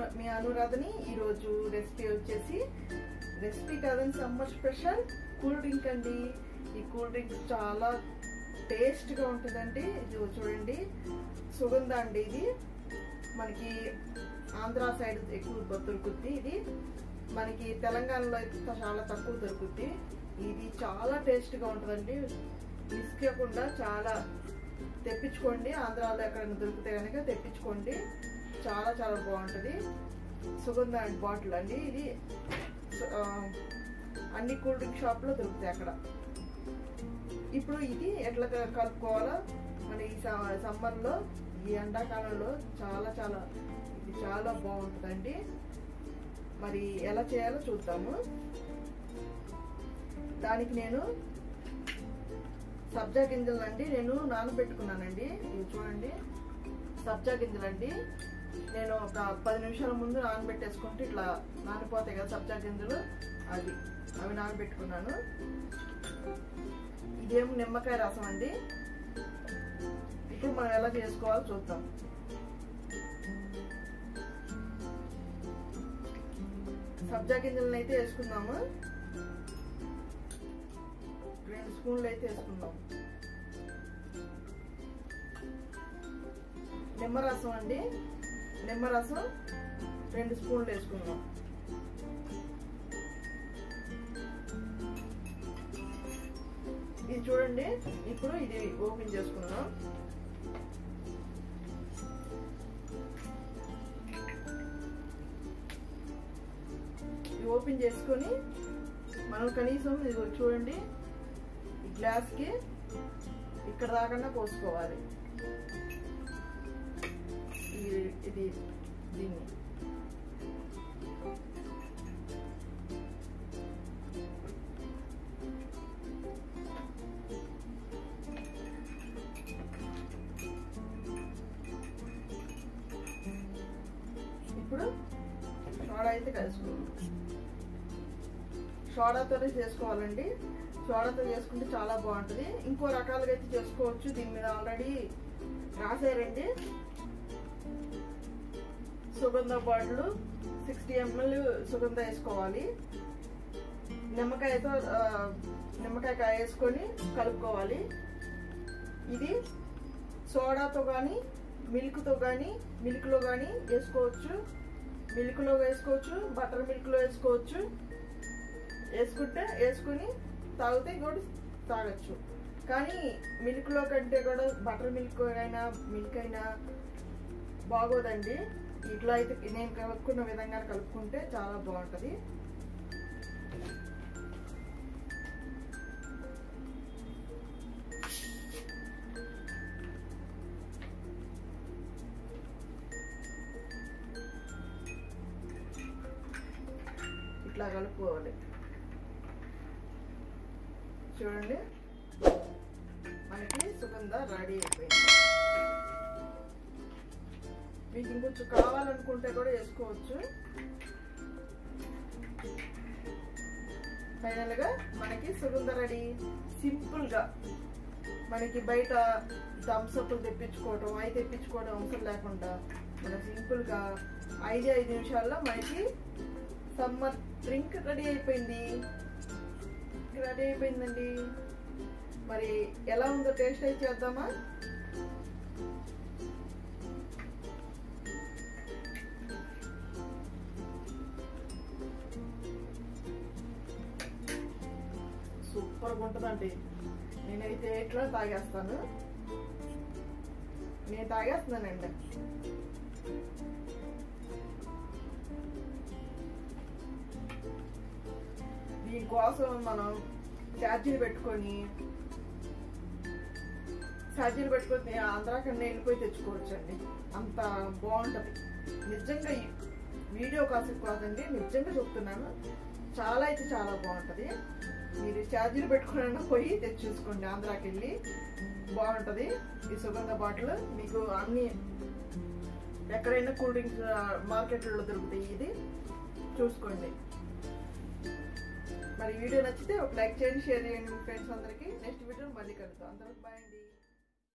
మీ అనురాధని ఈరోజు రెసిపీ వచ్చేసి రెసిపీ కాదని సమ్మర్ స్పెషల్ కూల్ డ్రింక్ అండి ఈ కూల్ డ్రింక్ చాలా టేస్ట్గా ఉంటుందండి ఇది చూడండి సుగంధ అండి ఇది మనకి ఆంధ్ర సైడ్ ఎక్కువ దొరుకుద్ది ఇది మనకి తెలంగాణలో అయితే చాలా తక్కువ దొరుకుద్ది ఇది చాలా టేస్ట్గా ఉంటుందండి మిస్ చేయకుండా చాలా తెప్పించుకోండి ఆంధ్రాలో ఎక్కడైనా దొరికితే కనుక తెప్పించుకోండి చాలా చాలా బాగుంటుంది సుగంధ అండ్ బాటిల్ అండి ఇది ఆ, అన్ని కూల్ డ్రింక్ షాప్లో దొరుకుతాయి అక్కడ ఇప్పుడు ఇది ఎట్లా క- కలుపుకోవాలో మన ఈ స- సమ్మర్లో ఈ ఎండాకాలంలో చాలా చాలా ఇది చాలా బాగుంటుందండి మరి ఎలా చేయాలో చూద్దాము దానికి నేను సబ్జా గింజలు అండి నేను నానబెట్టుకున్నానండి ఇవి చూడండి సబ్జా గింజలు అండి నేను ఒక పది నిమిషాల ముందు నానబెట్టేసుకుంటే ఇట్లా నానిపోతాయి కదా సబ్జా గింజలు అది అవి నానబెట్టుకున్నాను ఇదేమో నిమ్మకాయ రసం అండి ఇప్పుడు మనం ఎలా చేసుకోవాలో చూద్దాం సబ్జా గింజలను అయితే వేసుకుందాము రెండు స్పూన్లు అయితే వేసుకుందాం నిమ్మరసం అండి నిమ్మరసం రెండు స్పూన్లు వేసుకుందాం ఇది చూడండి ఇప్పుడు ఇది ఓపెన్ చేసుకుందాం ఇది ఓపెన్ చేసుకొని మనం కనీసం ఇది చూడండి ఈ గ్లాస్కి ఇక్కడ దాకా పోసుకోవాలి ఇది ఇది దీన్ని ఇప్పుడు సోడా అయితే కలుసుకుందాం సోడాతోనే చేసుకోవాలండి సోడాతో చేసుకుంటే చాలా బాగుంటుంది ఇంకో రకాలుగా అయితే చేసుకోవచ్చు దీని మీద ఆల్రెడీ రాసారండి సుగంధ బాటిల్ సిక్స్టీ ఎంఎల్ సుగంధ వేసుకోవాలి నిమ్మకాయతో ఆ, నిమ్మకాయ కాయ వేసుకొని కలుపుకోవాలి ఇది సోడాతో కానీ మిల్క్తో కానీ మిల్క్లో కానీ వేసుకోవచ్చు మిల్క్లో వేసుకోవచ్చు బటర్ మిల్క్లో వేసుకోవచ్చు వేసుకుంటే వేసుకుని తాగితే కూడా తాగొచ్చు కానీ మిల్క్లో కంటే కూడా బటర్ మిల్క్ అయినా మిల్క్ అయినా బాగోదండి ఇట్లా అయితే నేను కలుపుకున్న విధంగా కలుపుకుంటే చాలా బాగుంటుంది ఇట్లా కలుపుకోవాలి చూడండి మనకి సుగంధ రెడీ అయిపోయింది మీకు ఇంకొంచెం కావాలనుకుంటే కూడా వేసుకోవచ్చు ఫైనల్ గా మనకి సుగంధ రెడీ సింపుల్ గా మనకి బయట థమ్స్అప్లు తెప్పించుకోవడం అవి తెప్పించుకోవడం అవసరం లేకుండా మన సింపుల్ గా ఐదు ఐదు నిమిషాల్లో మనకి సమ్మర్ డ్రింక్ రెడీ అయిపోయింది రెడీ అయిపోయిందండి మరి ఎలా ఉందో టేస్ట్ అయితే చేద్దామా సూపర్గా ఉంటుందండి నేనైతే ఇట్లా తాగేస్తాను నేను తాగేస్తున్నానండి దీనికోసం మనం ఛార్జీలు పెట్టుకొని ఛార్జీలు పెట్టుకొని ఆంధ్రా కన్నా వెళ్ళిపోయి తెచ్చుకోవచ్చండి అంత బాగుంటుంది నిజంగా ఈ వీడియో కాసేపు కాదండి నిజంగా చెప్తున్నాను చాలా అయితే చాలా బాగుంటుంది మీరు ఛార్జీలు పెట్టుకున్నా పోయి తెచ్చి చూసుకోండి ఆంధ్రాకి వెళ్ళి బాగుంటుంది ఈ సుగంధ బాటిల్ మీకు అన్ని ఎక్కడైనా కూల్ డ్రింక్స్ మార్కెట్లో దొరుకుతాయి ఇది చూసుకోండి మరి వీడియో నచ్చితే ఒక లైక్ చేయండి షేర్ చేయండి మీ ఫ్రెండ్స్ అందరికీ నెక్స్ట్ వీడియో మళ్ళీ కలుద్దాం అందరికి బాయ్ అండి